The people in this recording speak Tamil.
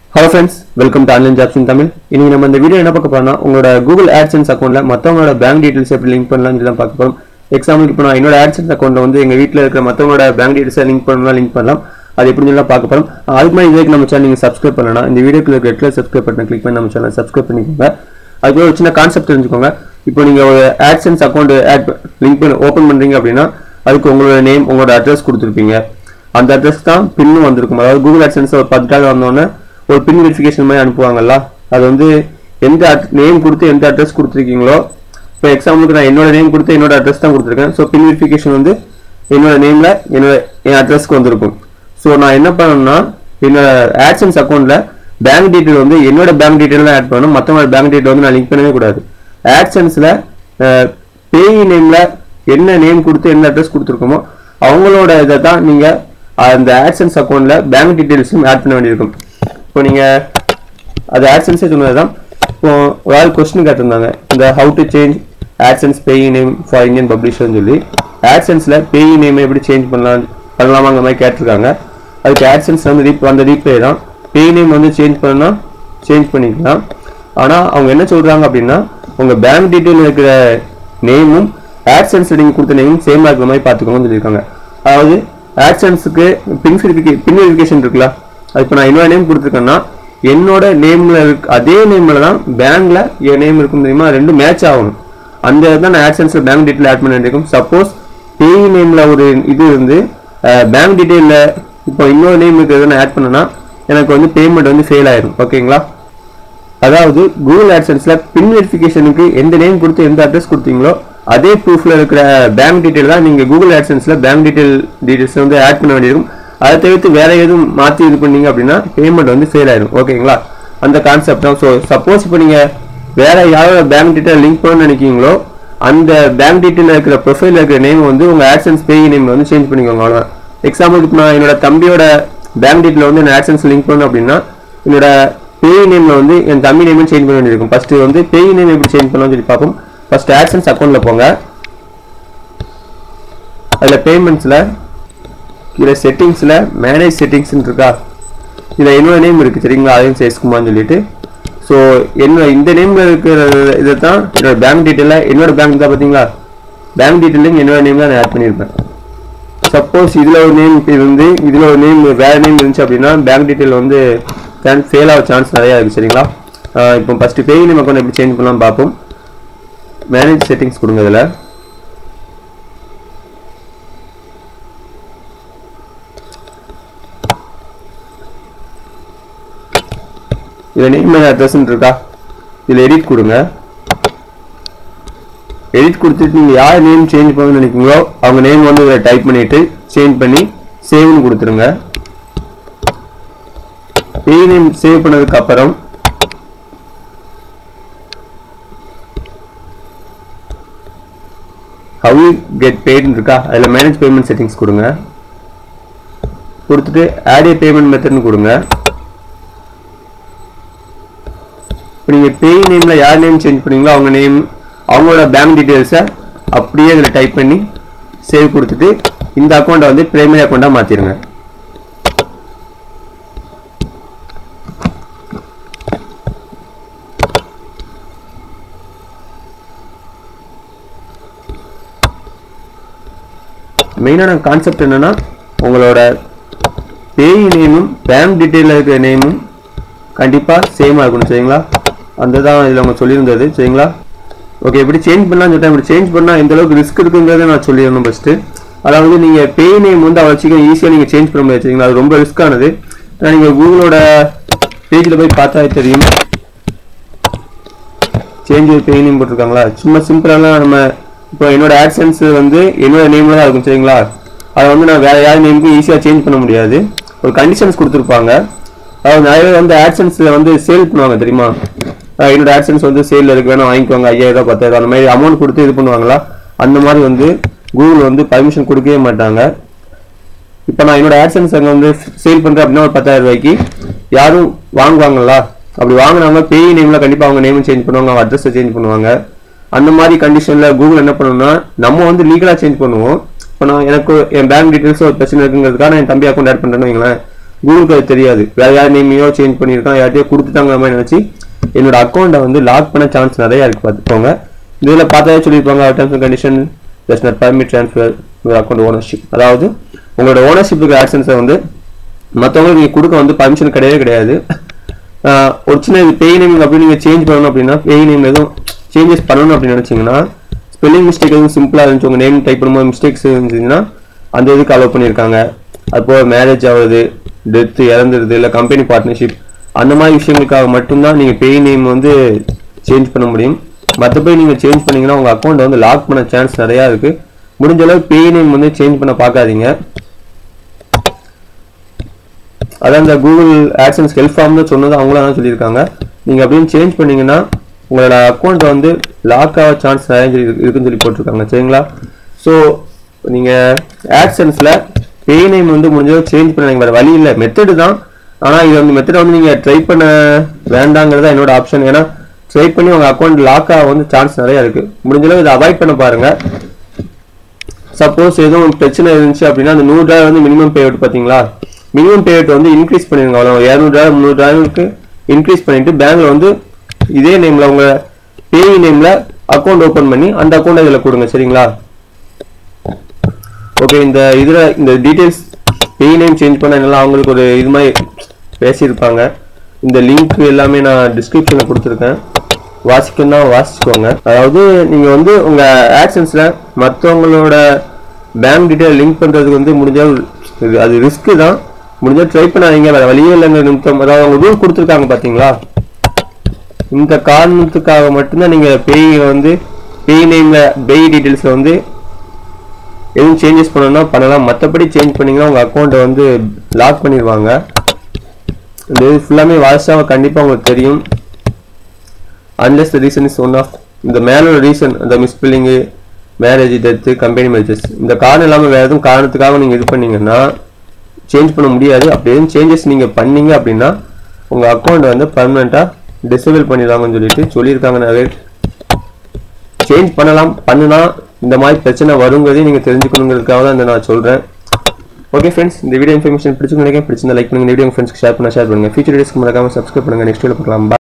Hello friends welcome to online jobs in Tamil இன்னைக்கு நம்ம இந்த வீடியோ என்ன பார்க்க போறோம்னா உங்களோட கூகுள் AdSense அக்கௌண்ட்ல மற்றவங்களோட பேங்க் டீடைல்ஸ் எப்படி லிங்க் பண்ணலாம்னு சொல்லி தான் பார்க்க போறோம் எக்ஸாம்பிளுக்கு இப்போ நான் என்னோட AdSense அக்கௌண்ட்ல வந்து எங்க வீட்டில் இருக்கிற மற்றவங்களோட பேங்க் டீடைல்ஸை லிங்க் பண்ணலாம் லிங்க் பண்ணலாம் அது எப்படின்னு சொல்லி பார்க்க போறோம் அதுக்கு மாதிரி இதுக்கு நம்ம சேனல் நீங்க சப்ஸ்கிரைப் பண்ணலாம் இந்த வீடியோக்குள்ள இருக்க ரெட்டில் சப்ஸ்கிரைப் பட்டன் கிளிக் பண்ணி நம்ம சேனல் சப்ஸ்கிரைப் பண்ணிக்கோங்க அதுக்கு ஒரு சின்ன கான்செப்ட் தெரிஞ்சுக்கோங்க இப்போ நீங்க ஒரு AdSense அக்கௌண்ட் ஆட் லிங்க் பண்ணி ஓப்பன் பண்றீங்க அப்படின்னா அதுக்கு உங்களோட நேம் உங்களோட அட்ரஸ் கொடுத்துருப்பீங்க அந்த அட்ரஸ் தான் பின்னும் வந்திருக்கும் அதாவது கூகுள் AdSense ஒரு பத்து டாலர் வந்தோடனே ஒரு பின் வெரிஃபிகேஷன் மாதிரி அனுப்புவாங்கல்ல அது வந்து எந்த நேம் கொடுத்து எந்த அட்ரஸ் கொடுத்துருக்கீங்களோ இப்போ எக்ஸாம்பிளுக்கு நான் என்னோட நேம் கொடுத்து என்னோட அட்ரஸ் தான் கொடுத்துருக்கேன் ஸோ பின் வெரிஃபிகேஷன் வந்து என்னோட நேம்ல என்னோட என் அட்ரஸ்க்கு வந்திருக்கும் ஸோ நான் என்ன பண்ணணும்னா என்னோட AdSense அக்கௌண்ட்ல பேங்க் டீட்டெயில் வந்து என்னோட பேங்க் டீட்டெயில் தான் ஆட் பண்ணணும் மற்றவங்களோட பேங்க் டீட்டெயில் வந்து நான் லிங்க் பண்ணவே கூடாது AdSenseல பேய் நேம்ல என்ன நேம் கொடுத்து என்ன அட்ரஸ் கொடுத்துருக்கோமோ அவங்களோட இதை தான் நீங்க அந்த AdSense அக்கௌண்ட்ல பேங்க் டீட்டெயில்ஸும் ஆட் பண்ண வேண்டியிருக்கும் இப்போ நீங்க அது AdSense சொன்னது தான் இப்போ ஒரு ஆள் கொஸ்டின் கேட்டிருந்தாங்க இந்த how to change AdSense pay name for Indian பப்ளிஷர்னு சொல்லி AdSenseல பேய் நேம் எப்படி சேஞ்ச் பண்ணலாம் பண்ணலாமாங்கிற மாதிரி கேட்டிருக்காங்க அதுக்கு AdSense வந்து ரீப் அந்த ரீப்ளே தான் பேய் நேம் வந்து சேஞ்ச் பண்ணா சேஞ்ச் பண்ணிக்கலாம் ஆனா அவங்க என்ன சொல்றாங்க அப்படின்னா உங்க பேங்க் டீட்டெயில் இருக்கிற நேமும் AdSense நீங்க கொடுத்த நேமும் சேமா இருக்கிற மாதிரி பார்த்துக்கோங்கன்னு சொல்லியிருக்காங்க அதாவது AdSenseக்கு பின் பின் வெரிஃபிகேஷன் இருக்குல்ல அது இப்போ நான் என்னோட நேம் கொடுத்துருக்கேன்னா என்னோட நேம்ல இருக்கு அதே நேம்ல தான் பேங்க்ல என் நேம் இருக்கும் தெரியுமா ரெண்டும் மேட்ச் ஆகணும் அந்த தான் நான் AdSenseல பேங்க் டீட்டெயில் ஆட் பண்ண வேண்டியிருக்கும் சப்போஸ் பேய் நேம்ல ஒரு இது இருந்து பேங்க் டீட்டெயில்ல இப்போ இன்னொரு நேம் இருக்கிறத நான் ஆட் பண்ணேன்னா எனக்கு வந்து பேமெண்ட் வந்து ஃபெயில் ஆயிடும் ஓகேங்களா அதாவது கூகுள் AdSenseல பின் வெரிஃபிகேஷனுக்கு எந்த நேம் கொடுத்து எந்த அட்ரஸ் கொடுத்தீங்களோ அதே ப்ரூஃப்ல இருக்கிற பேங்க் டீடைல் தான் நீங்க கூகுள் AdSenseல பேங்க் டீடைல் டீடைல்ஸ் வந்து ஆட் பண்ண வேண்டியிருக்கும் அதை தவிர்த்து வேற எதுவும் மாத்தி இது பண்ணீங்க அப்படின்னா பேமெண்ட் வந்து ஃபெயில் ஆயிடும் ஓகேங்களா அந்த கான்செப்ட் தான் ஸோ சப்போஸ் இப்போ நீங்க வேற யாரோட பேங்க் டீடைல் லிங்க் பண்ணணும்னு நினைக்கிறீங்களோ அந்த பேங்க் டீடைல் இருக்கிற ப்ரொஃபைல் இருக்கிற நேம் வந்து உங்க AdSense பேய் நேம் வந்து சேஞ்ச் பண்ணிக்கோங்க அவ்வளவுதான் எக்ஸாம்பிளுக்கு இப்போ நான் என்னோட தம்பியோட பேங்க் டீடைல் வந்து நான் AdSense லிங்க் பண்ணணும் அப்படின்னா என்னோட பேய் நேம்ல வந்து என் தம்பி நேம் சேஞ்ச் பண்ண வேண்டியிருக்கும் ஃபர்ஸ்ட் வந்து பேய் நேம் எப்படி சேஞ்ச் பண்ணலாம்னு சொல்லி பார்ப்போம் ஃபர்ஸ்ட் AdSense அக்கௌண்ட்ல போங்க அதுல பேமெண்ட்ஸ்ல கீழே செட்டிங்ஸ்ல மேனேஜ் செட்டிங்ஸ் இருக்கா இதுல என்னோட நேம் இருக்கு சரிங்களா அதையும் சேஸ்குமான்னு சொல்லிட்டு ஸோ என்ன இந்த நேம்ல இருக்கிற இதை தான் என்னோட பேங்க் டீட்டெயில என்னோட பேங்க் தான் பாத்தீங்களா பேங்க் டீட்டெயிலும் என்னோட நேம் தான் நான் ஆட் பண்ணியிருப்பேன் சப்போஸ் இதுல ஒரு நேம் இருந்து இதுல ஒரு நேம் வேற நேம் இருந்துச்சு அப்படின்னா பேங்க் டீட்டெயில் வந்து ஃபெயில் ஆக சான்ஸ் நிறைய இருக்கு சரிங்களா ஆஹ் இப்போ ஃபர்ஸ்ட் பேய் நேம் அக்கௌண்ட் எப்படி சேஞ்ச் பண்ணலாம் பார்ப்போம் மேனேஜ் செட்டிங்ஸ் கொடுங்க இதுல இதுல நேம் அட்ரஸ் இருக்கா இதுல எடிட் கொடுங்க எடிட் கொடுத்துட்டு நீங்க யார் நேம் சேஞ்ச் பண்ணணும்னு நினைக்கிறீங்களோ அவங்க நேம் வந்து இதில் டைப் பண்ணிட்டு சேஞ்ச் பண்ணி சேவ்னு கொடுத்துருங்க பேய் நேம் சேவ் பண்ணதுக்கு அப்புறம் ஹவு கெட் பெய்டுன்னு இருக்கா அதில் மேனேஜ் பேமெண்ட் செட்டிங்ஸ் கொடுங்க கொடுத்துட்டு ஆட் ஏ பேமெண்ட் மெத்தட்னு கொடுங்க இப்போ நீங்கள் பேய் நேமில் யார் நேம் சேஞ்ச் பண்ணீங்களோ அவங்க நேம் அவங்களோட பேங்க் டீட்டெயில்ஸை அப்படியே இதில் டைப் பண்ணி சேவ் கொடுத்துட்டு இந்த அக்கௌண்ட்டை வந்து பிரைமரி அக்கௌண்ட்டாக மாற்றிடுங்க மெயினான கான்செப்ட் என்னன்னா உங்களோட பேய் நேமும் பேங்க் டீட்டெயிலில் இருக்கிற நேமும் கண்டிப்பாக சேமாக இருக்கணும் சரிங்களா அந்த தான் இதில் அவங்க சொல்லியிருந்தது சரிங்களா ஓகே இப்படி சேஞ்ச் பண்ணலாம்னு சொல்லிட்டேன் இப்படி சேஞ்ச் பண்ணால் எந்த அளவுக்கு ரிஸ்க் இருக்குங்கிறத நான் சொல்லிடணும் ஃபஸ்ட்டு அதாவது நீங்கள் பேய் நேம் வந்து அவ்வளோ சீக்கிரம் ஈஸியாக நீங்கள் சேஞ்ச் பண்ண முடியாது சரிங்களா அது ரொம்ப ரிஸ்க்கானது ஏன்னா நீங்கள் கூகுளோட பேஜில் போய் பார்த்தா தெரியும் சேஞ்ச் பேய் நேம் போட்டிருக்காங்களா சும்மா சிம்பிளாலாம் நம்ம இப்போ என்னோட AdSense வந்து என்னோட நேம்ல தான் இருக்கும் சரிங்களா அதை வந்து நான் வேற யார் நேமுக்கும் ஈஸியாக சேஞ்ச் பண்ண முடியாது ஒரு கண்டிஷன்ஸ் கொடுத்துருப்பாங்க அதாவது நிறைய பேர் வந்து AdSenseல வந்து சேல் பண்ணுவாங்க தெரியுமா அஹ் என்னோட AdSense வந்து சேல்ல இருக்கு வேணா வாங்கிக்கோங்க ஐயாயிரம் பத்தாயிரம் அந்த மாதிரி அமௌண்ட் கொடுத்து இது பண்ணுவாங்களா அந்த மாதிரி வந்து கூகுள் வந்து பர்மிஷன் கொடுக்கவே மாட்டாங்க இப்போ நான் என்னோட AdSense அங்கே வந்து சேல் பண்றேன் அப்படின்னா ஒரு பத்தாயிரம் ரூபாய்க்கு யாரும் வாங்குவாங்களா அப்படி வாங்குனாங்க பேய் நேம்ல கண்டிப்பா அவங்க நேம் சேஞ்ச் பண்ணுவாங்க அவங்க அட்ரஸை சேஞ்ச் பண்ணுவாங்க அந்த மாதிரி கண்டிஷன்ல கூகுள் என்ன பண்ணணும்னா நம்ம வந்து லீகலா சேஞ்ச் பண்ணுவோம் இப்போ நான் எனக்கு என் பேங்க் டீடைல்ஸ் ஒரு பிரச்சனை இருக்குங்கிறதுக்காக நான் என் தம்பி அக்கௌண்ட் ஆட் பண்றேன்னு வைங்களேன் கூகுளுக்கு அது தெரியாது வேற யார் நேமையோ சேஞ்ச் பண்ணியிருக்கான் யார்ட்டையோ கொடுத்துட்டாங்க மாதிரி நினச்சி என்னோட அக்கௌண்ட்டை வந்து லாக் பண்ண சான்ஸ் நிறைய இருக்கு பார்த்துக்கோங்க இதில் பார்த்தாலே சொல்லியிருப்பாங்க terms and condition does not permit transfer your account ownership அதாவது உங்களோட ஓனர்ஷிப் இருக்கிற ஆக்ஷன்ஸை வந்து மற்றவங்களுக்கு நீங்கள் கொடுக்க வந்து பர்மிஷன் கிடையவே கிடையாது ஆஹ் ஒரு சின்ன இது பேய் நேம் அப்படி நீங்கள் சேஞ்ச் பண்ணணும் அப்படின்னா பேய் நேம் எதுவும் சேஞ்சஸ் பண்ணணும் அப்படின்னு நினச்சிங்கன்னா ஸ்பெல்லிங் மிஸ்டேக் எதுவும் சிம்பிளாக இருந்துச்சு உங்கள் நேம் டைப் பண்ணும்போது மிஸ்டேக்ஸ் இருந்துச்சுன்னா அந்த இதுக்கு அலோவ் பண்ணியிருக்காங்க அப்போ மேரேஜ் ஆகுது டெத்து இறந்துருது இல்லை கம்பெனி பார்ட்னர்ஷிப் அந்த மாதிரி விஷயங்களுக்காக மட்டும்தான் நீங்கள் பேய் நேம் வந்து சேஞ்ச் பண்ண முடியும் மற்றபடி நீங்கள் சேஞ்ச் பண்ணீங்கன்னா உங்கள் அக்கௌண்ட்டை வந்து லாக் பண்ண சான்ஸ் நிறையா இருக்குது முடிஞ்ச அளவு பேய் நேம் வந்து சேஞ்ச் பண்ண பார்க்காதீங்க அதான் இந்த கூகுள் ஆட்சன்ஸ் ஹெல்ப் ஃபார்ம்னு சொன்னது அவங்களும் அதான் சொல்லியிருக்காங்க நீங்கள் அப்படின்னு சேஞ்ச் பண்ணீங்கன்னா உங்களோட அக்கௌண்ட் வந்து லாக் ஆக சான்ஸ் நிறைய சொல்லி இருக்கு- இருக்குன்னு சொல்லி போட்டிருக்காங்க சரிங்களா ஸோ நீங்கள் ஆட்சன்ஸில் பே நேம் வந்து முடிஞ்சளவு சேஞ்ச் பண்ண வேறு வழி இல்லை மெத்தடு தான் ஆனால் இது வந்து மெத்தடை வந்து நீங்கள் ட்ரை பண்ண வேண்டாங்கிறது தான் என்னோட ஆப்ஷன் ஏன்னா ட்ரை பண்ணி உங்கள் அக்கௌண்ட் லாக் ஆக வந்து சான்ஸ் நிறைய இருக்குது முடிஞ்சளவு இதை அவாய்ட் பண்ண பாருங்கள் சப்போஸ் எதுவும் பிரச்சனை இருந்துச்சு அப்படின்னா அந்த நூறு டாலர் வந்து மினிமம் பேமெண்ட் பார்த்தீங்களா மினிமம் பேமெண்ட் வந்து இன்க்ரீஸ் பண்ணிருங்க அவ்வளோ இரநூறு டாலர் முந்நூறு டாலருக்கு இன்க்ரீஸ் பண்ணிட்டு பேங்க்ல வந்து இதே நேம்ல உங்க பேய் நேம்ல அக்கௌண்ட் ஓபன் பண்ணி அந்த அக்கௌண்ட் இதில் கொடுங்க சரிங்களா ஓகே இந்த இதுல இந்த டீடைல்ஸ் பேய் நேம் சேஞ்ச் பண்ண எல்லாம் அவங்களுக்கு ஒரு இது மாதிரி பேசியிருப்பாங்க இந்த லிங்க் எல்லாமே நான் டிஸ்கிரிப்ஷனில் கொடுத்துருக்கேன் வாசிக்கணும்னா வாசிச்சுக்கோங்க அதாவது நீங்க வந்து உங்க ஆக்ஷன்ஸ்ல மற்றவங்களோட பேங்க் டீடைல் லிங்க் பண்றதுக்கு வந்து முடிஞ்சா இது அது ரிஸ்க் தான் முடிஞ்சா ட்ரை பண்ணாதீங்க வேற வழியே இல்லைங்க நிமித்தம் அதாவது அவங்க ரூல் கொடுத்துருக்காங்க பாத்தீங்களா இந்த காரணத்துக்காக மட்டும்தான் நீங்க பேய் வந்து பேய் நேம்ல பேய் டீடைல்ஸ்ல வந்து எதுவும் சேஞ்சஸ் பண்ணணும்னா பண்ணலாம் மற்றபடி சேஞ்ச் பண்ணீங்கன்னா உங்க அக்கௌண்ட்டை வந்து லாக் பண்ணிடுவாங்க இந்த இது ஃபுல்லாமே வாட்ஸ்டா கண்டிப்பா உங்களுக்கு தெரியும் unless the reason is one of இந்த மேலோட ரீசன் அந்த மிஸ்பில்லிங்கு மேரேஜ் டெத்து கம்பெனி மேரேஜஸ் இந்த காரணம் இல்லாமல் வேறு எதுவும் காரணத்துக்காக நீங்கள் இது பண்ணீங்கன்னா சேஞ்ச் பண்ண முடியாது அப்படி எதுவும் சேஞ்சஸ் நீங்கள் பண்ணீங்க அப்படின்னா உங்கள் அக்கௌண்ட் வந்து பர்மனெண்ட்டாக டிசேபிள் பண்ணிடுவாங்கன்னு சொல்லிட்டு சொல்லியிருக்காங்க நிறைய சேஞ்ச் பண்ணலாம் பண்ணுனா இந்த மாதிரி பிரச்சனை வருங்கிறதையும் நீங்கள் தெரிஞ்சுக்கணுங்கிறதுக்காக தான் இந்த நான் சொல்கிறேன் ஓகே ஃப்ரெண்ட்ஸ் இந்த வீடியோ இன்ஃபர்மேஷன் பிடிச்சிருக்கேன் பிடிச்சிருந்தா லைக் பண்ணுங்க இந்த வீடியோ ஃப்ரெண்ட்ஸ்க்கு ஷேர் பண்ண ஷேர் பண்ணுங்க ஃபியூச்சர் வீடியோஸ்க்கு மறக்காம சப்ஸ்கிரைப் பண்ணுங்க நெக்ஸ்ட் வீடியோ பார்க்கலாம் Bye.